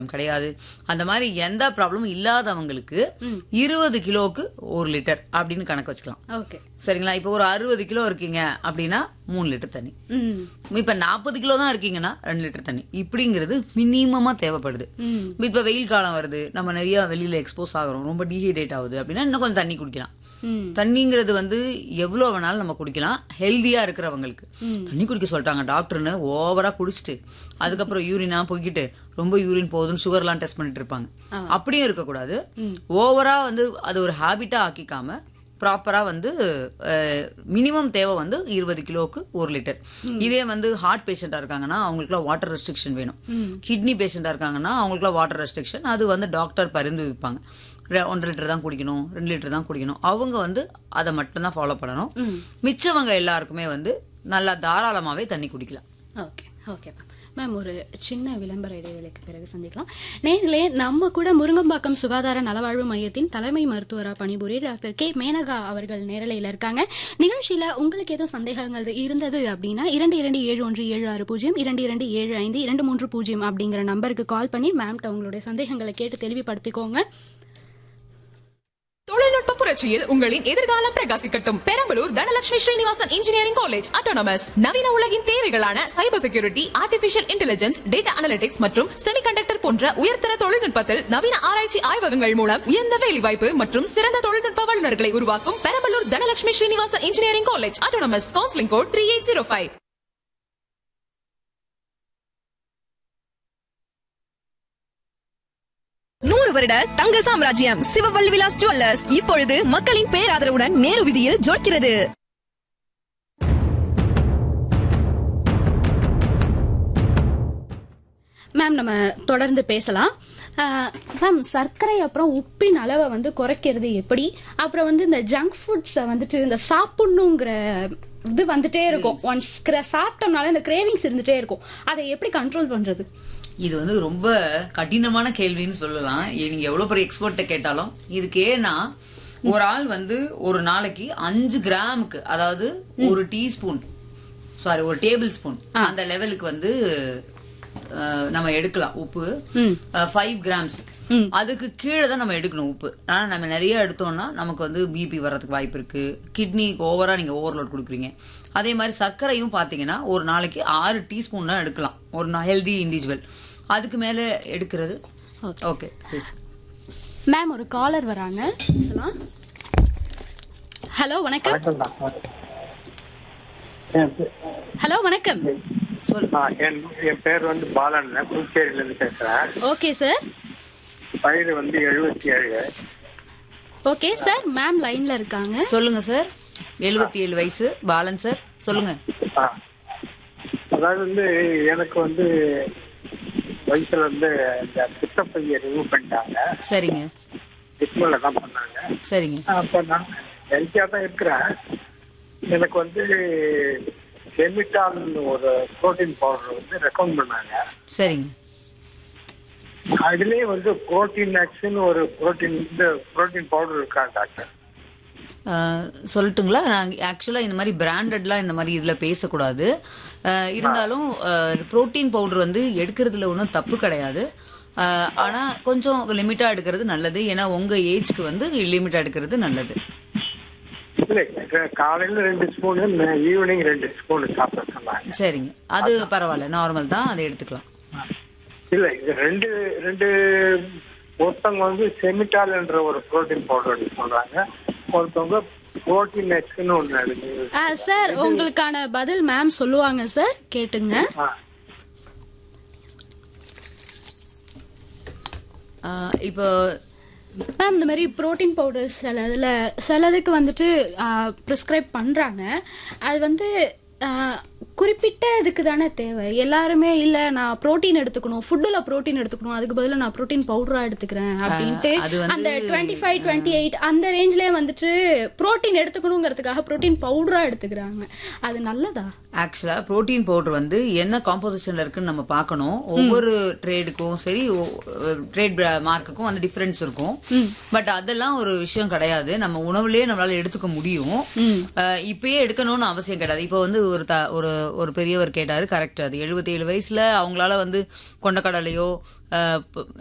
கிடையாது அந்த மாதிரி எந்த ப்ராப்ளமும் இல்லாதவங்களுக்கு இருபது கிலோவுக்கு ஒரு லிட்டர் அப்படின்னு கணக்கு வச்சுக்கலாம் ஓகே சரிங்களா இப்போ ஒரு அறுபது கிலோ இருக்கீங்க அப்படின்னா மூணு லிட்டர் தண்ணி ம் இப்ப நாற்பது கிலோ தான் இருக்கீங்கன்னா ரெண்டு லிட்டர் தண்ணி இப்படிங்கிறது மினிமமா தேவைப்படுது ம் இப்ப வெயில் காலம் வருது நம்ம நிறைய வெளியில எக்ஸ்போஸ் ஆகுறோம் ரொம்ப டீஹைட்ரேட் ஆகுது அப்படின்னா இன்னும் கொஞ்சம் தண்ணி குடிக்கலாம் ம் தண்ணிங்கிறது வந்து எவ்வளவு வேணாலும் நம்ம குடிக்கலாம் ஹெல்தியா இருக்கிறவங்களுக்கு தண்ணி குடிக்க சொல்லிட்டாங்க டாக்டர்னு ஓவரா குடிச்சிட்டு அதுக்கப்புறம் யூரினா போய்கிட்டு ரொம்ப யூரின் போகுதுன்னு சுகர்லாம் டெஸ்ட் பண்ணிட்டு இருப்பாங்க அப்படியும் இருக்கக்கூடாது ஓவரா வந்து அது ஒரு ஹாபிட்டா ஆக்கிக்காம ப்ராப்பரா வந்து மினிமம் தேவை வந்து இருபது கிலோவுக்கு ஒரு லிட்டர் இதே வந்து ஹார்ட் பேஷண்டா இருக்காங்கன்னா அவங்களுக்குலாம் வாட்டர் ரெஸ்ட்ரிக்ஷன் வேணும் கிட்னி பேஷண்டா இருக்காங்கன்னா அவங்களுக்குலாம் வாட்டர் ரெஸ்ட்ரிக்ஷன் அது வந்து டாக்டர் பரிந்துரைப்பாங்க ரெ- ஒன்றரை லிட்டர் தான் குடிக்கணும் ரெண்டு லிட்டர் தான் குடிக்கணும் அவங்க வந்து அதை மட்டும்தான் ஃபாலோ பண்ணணும் மிச்சவங்க எல்லாருக்குமே வந்து நல்லா தாராளமாவே தண்ணி குடிக்கலாம் ஓகே ஓகே மேம் மேம் ஒரு சின்ன விளம்பர இடைவேளைக்கு பிறகு சந்திக்கலாம் நேர்களே நம்ம கூட முருங்கம்பாக்கம் சுகாதார நலவாழ்வு மையத்தின் தலைமை மருத்துவராக பணிபுரிய டாக்டர் கே மேனகா அவர்கள் நேரலையில் இருக்காங்க நிகழ்ச்சியில உங்களுக்கு ஏதோ சந்தேகங்கள் இருந்தது அப்படின்னா இரண்டு இரண்டு ஏழு ஒன்று ஏழு ஆறு பூஜ்ஜியம் இரண்டு இரண்டு ஏழு ஐந்து இரண்டு மூன்று பூஜ்ஜியம் அப்படிங்கிற நம்பருக்கு கால் பண்ணி மேம்கிட்ட உங்களுடைய சந்தேகங்களை கேட்டு தெளிவுபடுத்திக்கோங்க தொழில்நுட்ப புரட்சியில் உங்களின் எதிர்காலம் பிரகாசிக்கட்டும் Perambalur Dhanalakshmi Srinivasan engineering college autonomous நவீன உலகின் தேவைகளான cyber security artificial intelligence data analytics மற்றும் செமிகண்டக்டர் போன்ற உயர்தர தொழில்நுட்பத்தில் நவீன ஆராய்ச்சி ஆய்வகங்கள் மூலம் உயர்ந்த வேலைவாய்ப்பு மற்றும் சிறந்த தொழில்நுட்ப வல்லுநர்களை உருவாக்கும் Perambalur Dhanalakshmi Srinivasan engineering college autonomous counselling code three eight zero five நூறு வருட தங்க சாம்ராஜ்யம் சிவவல்லி விலாஸ் ஜுவல்லர்ஸ் இப்பொழுது மக்களின் பேராதரவுடன் நேரு விதியில் ஜொலிக்கிறது மேம் நம்ம தொடர்ந்து பேசலாம் ஆஹ், மேம் சர்க்கரை அப்புறம் உப்பின் அளவை வந்து குறைக்கிறது எப்படி அப்புறம் வந்து இந்த ஜங்க் ஃபுட்ஸை வந்துட்டு இந்த சாப்பிடணுங்கிற இது வந்துட்டே இருக்கும் ஒன்ஸ் சாப்பிட்டோம்னால இந்த கிரேவிங்ஸ் இருந்துட்டே இருக்கும் அதை எப்படி கண்ட்ரோல் பண்றது இது வந்து ரொம்ப கடினமான கேள்வின்னு சொல்லலாம் ஏ, நீங்க எவ்வளவு பெரிய எக்ஸ்பர்ட்ட கேட்டாலும் இதுக்கு ஏன்னா ஒரு ஆள் வந்து ஒரு நாளைக்கு அஞ்சு கிராமுக்கு அதாவது ஒரு டீஸ்பூன் சாரி ஒரு டேபிள் ஸ்பூன் அந்த லெவலுக்கு வந்து அஹ், நம்ம எடுக்கலாம் உப்பு ஃபைவ் கிராம்ஸ் அதுக்கு கீழே தான் நம்ம எடுக்கணும் உப்பு ஆனா நம்ம நிறைய எடுத்தோம்னா நமக்கு வந்து பிபி வர்றதுக்கு வாய்ப்பு இருக்கு கிட்னி ஓவரா நீங்க ஓவர்லோட் கொடுக்குறீங்க அதே மாதிரி சர்க்கரையும் பாத்தீங்கன்னா ஒரு நாளைக்கு ஆறு டீஸ்பூன் தான் எடுக்கலாம் ஒரு ஹெல்தி இண்டிவிஜுவல் அதுக்கு மேல எடுக்கிறது ஓகே பேசு மேம் ஒரு காலர் வராங்க பேசலாம் ஹலோ வணக்கம் என் பே- ஹலோ வணக்கம் ஆ, என் என் பேர் வந்து பாலன் புதுச்சேரியில இருந்து பேசுறேன் ஓகே சார் வயது வந்து எழுபத்தி ஏழு ஓகே சார் மேம் லைன்ல இருக்காங்க சொல்லுங்க சார் எழுபத்தி ஏழு வயசு பாலன் சார் சொல்லுங்க ஆ. அதாவது வந்து எனக்கு வந்து வயசுல வந்து இந்த பித்தப்பையை ரிமூவ் பண்ணிட்டாங்க சரிங்க டிஸ்மல்ல தான் பண்ணாங்க சரிங்க அப்ப நான் ஹெல்த்தியா தான் இருக்கிறேன் எனக்கு வந்து கெமிட்டால்னு ஒரு புரோட்டீன் பவுடர் வந்து ரெக்கமெண்ட் பண்ணாங்க சரிங்க அதுலயே வந்து புரோட்டீன் ஆக்ஷன் ஒரு புரோட்டீன் இந்த புரோட்டீன் பவுடர் இருக்கா டாக்டர் ஆஹ் சொல்லட்டுங்களா ஆக்சுவலா இந்த மாதிரி பிராண்டட்லாம் இந்த மாதிரி இதுல பேசக்கூடாது ஆஹ் இருந்தாலும் புரோட்டீன் பவுடர் வந்து எடுக்கிறதுல ஒன்றும் தப்பு கிடையாது ஆஹ் ஆனா கொஞ்சம் லிமிட்டா எடுக்கிறது நல்லது ஏன்னா உங்க ஏஜ்க்கு வந்து லிமிட்டா எடுக்கிறது நல்லது இல்ல க- காலையில ரெண்டு ஸ்பூனு ஈவினிங் ரெண்டு ஸ்பூன் சாப்பிட சொன்னாங்க சரிங்க அது பரவாயில்ல நார்மல் தான் அதை எடுத்துக்கலாம் இல்ல இது ரெண்டு ரெண்டு ஒருத்தவங்க வந்து செமிட்டால் என்ற ஒரு புரோட்டீன் பவுடர் சொல்றாங்க ஒருத்தவங்க புரோட்டீன் எக்ஸ்னு ஒண்ணு இருக்கு ஆ, சார் உங்களுக்கான பதில் மேம் சொல்லுவாங்க சார் கேட்டுங்க ஆ. ஆஹ் இப்போ மேம் இந்த மாதிரி புரோட்டீன் பவுடர்ஸ் சிலதுல சிலதுக்கு வந்துட்டு ப்ரிஸ்கிரைப் பண்றாங்க அது வந்து ஆ, குறிப்பிட்ட இதுக்கு தானே தேவை எல்லாருமே இல்ல நான் புரோட்டீன் எடுத்துக்கணும் ஃபுட்டுல புரோட்டீன் எடுத்துக்கணும் அதுக்கு பதிலா நான் புரோட்டீன் பவுடரா எடுத்துக்கிறேன் அப்படின்ட்டு அது வந்து- அந்த டுவெண்ட்டி ஃபைவ் டுவெண்ட்டி எயிட் அந்த ரேஞ்ச்லயே வந்துட்டு புரோட்டீன் எடுத்துக்கணுங்கிறதுக்காக புரோட்டீன் பவுடரா எடுத்துக்கிறாங்க அது நல்லதா ஆக்சுவலா புரோட்டீன் பவுடர் வந்து என்ன காம்போசிஷன்ல இருக்குன்னு நம்ம பார்க்கணும் ஒவ்வொரு ட்ரேடுக்கும் சரி ட்ரேட் மார்க்குக்கும் வந்து டிஃபரன்ஸ் இருக்கும் பட் அதெல்லாம் ஒரு விஷயம் கிடையாது நம்ம உணவுலயே நம்மளால எடுத்துக்க முடியும் அஹ் இப்பயே எடுக்கணும்னு அவசியம் கிடையாது இப்போ வந்து ஒரு த- ஒரு ஒரு பெரியவர் கேட்டாரு கரெக்ட் அது 77 வயசுல அவங்களால வந்து கொண்டக்கடலையோ அஹ், ப-